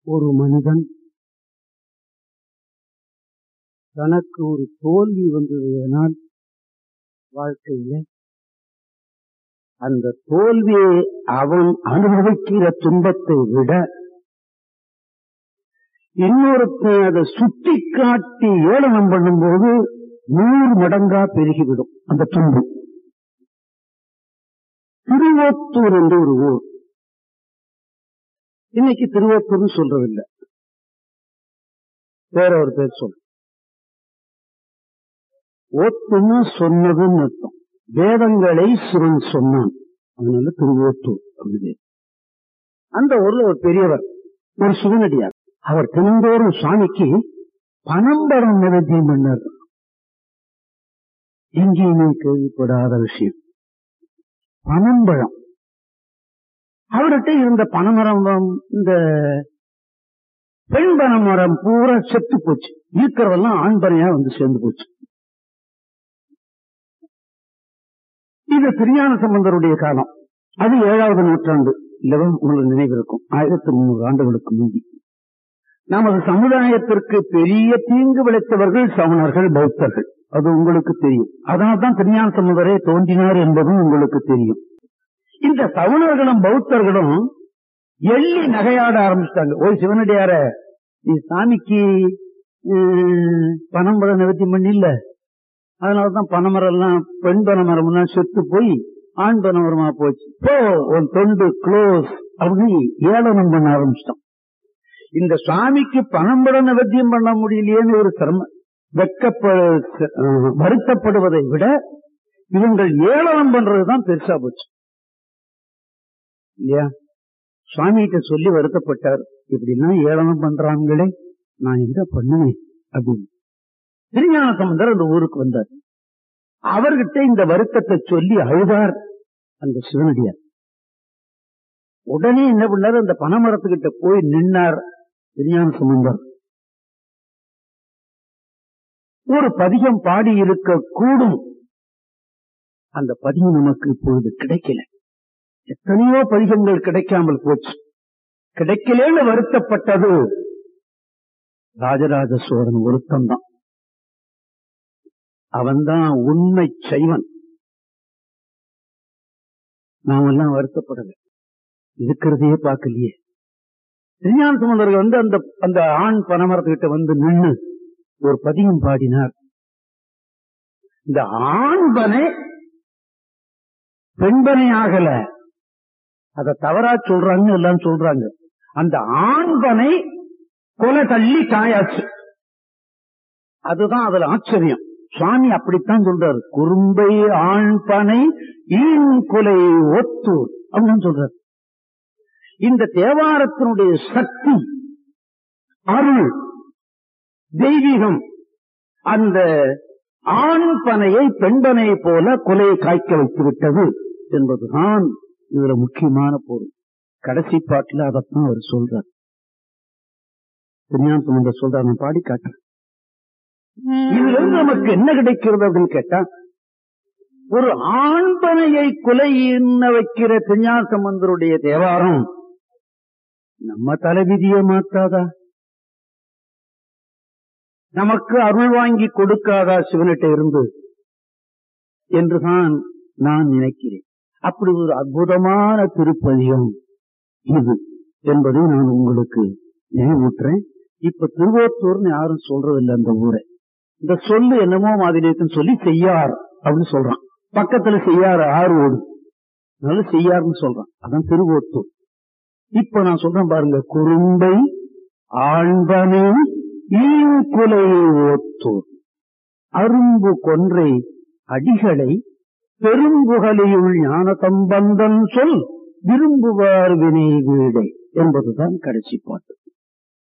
ஒரு மனிதன் தனக்கு ஒரு தோல்வி வந்ததுனால் வாழ்க்கையில அந்த தோல்வியை அவன் அனுபவிக்கிற துன்பத்தை விட இன்னொருத்தன் அதை சுட்டி காட்டி ஏளனம் பண்ணும்போது நூறு மடங்கா பெருகிவிடும் அந்த துன்பம் திருவோத்தூர் என்று ஒரு ஊர் இன்னைக்கு திருவோத்தூர்னு சொல்றதில்லை வேற ஒரு பேர் சொல்ற ஓத்துன்னா சொன்னதுன்னு அர்த்தம் வேதங்களை சிவன் சொன்னான் அதனால திருவோத்தூர் அப்படி அந்த ஊர்ல ஒரு பெரியவர் ஒரு சிவனடியார் அவர் தினந்தோறும் சுவாமிக்கு பனம்பரம் நிவேத்தியம் பண்ணார் எங்கேயுமே கேள்விப்படாத விஷயம் பனம்பழம் அவர்கிட்ட இருந்த பனைமரம் இந்த பெண் பனைமரம் பூரா செத்து போச்சு இருக்கிறதெல்லாம் ஆண் பனையா வந்து சேர்ந்து போச்சு இது திருஞான சம்பந்தருடைய காலம் அது ஏழாவது நூற்றாண்டு இல்லவா உங்களுக்கு நினைவு இருக்கும் ஆயிரத்தி முன்னூறு ஆண்டுகளுக்கு முந்தி நமது சமுதாயத்திற்கு பெரிய தீங்கு விளைத்தவர்கள் சமணர்கள் பௌத்தர்கள் அது உங்களுக்கு தெரியும் அதனால்தான் திருஞான சம்பந்தரே தோன்றினார் என்பதும் உங்களுக்கு தெரியும் இந்த சவுணர்களும் பௌத்தர்களும் எள்ளி நகையாட ஆரம்பிச்சிட்டாங்க ஓய் சிவனடியார நீ சாமிக்கு பணம் பழம் நிவர்த்தி பண்ணில்ல அதனாலதான் பனைமரம் எல்லாம் பெண் பனைமரம் எல்லாம் செத்து போய் ஆண் பனைமரமா போச்சு போ உன் தொண்டு க்ளோஸ் அப்படின்னு ஏளனம் பண்ண ஆரம்பிச்சிட்டோம் இந்த சுவாமிக்கு பணம் படம் நிவர்த்தியம் பண்ண முடியலையேன்னு ஒரு சிரம வெக்கப்ப வருத்தப்படுவதை விட இவங்கள் ஏளனம் பண்றதுதான் பெருசா போச்சு இல்லையா சுவாமி கிட்ட சொல்லி வருத்தப்பட்டார் இப்படி எல்லாம் ஏளனம் பண்றாங்களே நான் என்ன பண்ணுவேன் அப்படின்னு திருஞான சம்பந்தர் அந்த ஊருக்கு வந்தார் அவர்கிட்ட இந்த வருத்தத்தை சொல்லி அழுதார் அந்த சிவனடியார் உடனே என்ன பண்ணார் அந்த பனைமரத்துக்கிட்ட போய் நின்னார் திருஞான சம்பந்தர் ஒரு பதிகம் பாடி இருக்க கூடும் அந்த பதிகம் நமக்கு இப்பொழுது கிடைக்கல எத்தனையோ பதிகங்கள் கிடைக்காமல் போச்சு கிடைக்கலன்னு வருத்தப்பட்டது ராஜராஜ சோழன் ஒருத்தம் தான் அவன்தான் உண்மை செய்வன் நாமெல்லாம் வருத்தப்படல இருக்கிறதையே பார்க்கலையே திருஞான சம்பந்தர்கள் வந்து அந்த அந்த ஆண் பனமரத்துக்கிட்ட வந்து நின்று ஒரு பதியம் பாடினார் இந்த ஆண்பனை பெண்பனை ஆகல அத தவறா சொல்றாங்கன்னு எல்லாம் சொல்றாங்க அந்த ஆண்பனை கொலை தள்ளி காயாச்சு அதுதான் அதுல ஆச்சரியம் சுவாமி அப்படித்தான் சொல்றாரு குறும்பை ஆண்பனை ஈன் கொலை ஒத்தூர் அப்படின்னு சொல்றாரு இந்த தேவாரத்தினுடைய சக்தி அருள் தெய்வீகம் அந்த ஆண் பனையை பெண்பனை போல கொலை காய்க்க வைத்து விட்டது என்பதுதான் இதுல முக்கியமான பொருள் கடைசி பாட்டில் அதைத்தான் அவர் சொல்றார் திருஞான சம்பந்தர் சொல்றார் நான் பாடி காட்டுறேன் இதுல இருந்து நமக்கு என்ன கிடைக்கிறது அப்படின்னு கேட்டா ஒரு ஆண்பனையை கொலை என்ன வைக்கிற திருஞான சம்பந்தருடைய தேவாரம் நம்ம தலைவிதியை மாத்தாதா நமக்கு அருள் வாங்கி கொடுக்காதா சிவனிட்ட இருந்து என்றுதான் நான் நினைக்கிறேன் அப்படி ஒரு அற்புதமான திருப்பதியம் இது என்பதை நான் உங்களுக்கு நினைவூட்டுறேன் இப்ப திருவோத்தூர்னு யாரும் சொல்றதில்லை அந்த ஊரை இந்த சொல்லு என்னமோ மாதிரி சொல்லி செய்யார் அப்படின்னு சொல்றான் பக்கத்துல செய்யார் ஆறு ஓடும் அதனால செய்யார்னு சொல்றான் அதான் திருவோத்தூர் இப்ப நான் சொல்றேன் பாருங்க குறும்பை ஆழ்வனை ஈங்குலை ஓத்தூர் அரும்பு கொன்றை அடிகளை பெரும்புகலியுள் ஞான சம்பந்தன் சொல் விரும்புவார் வினை வீடை என்பதுதான் கடைசி பாட்டு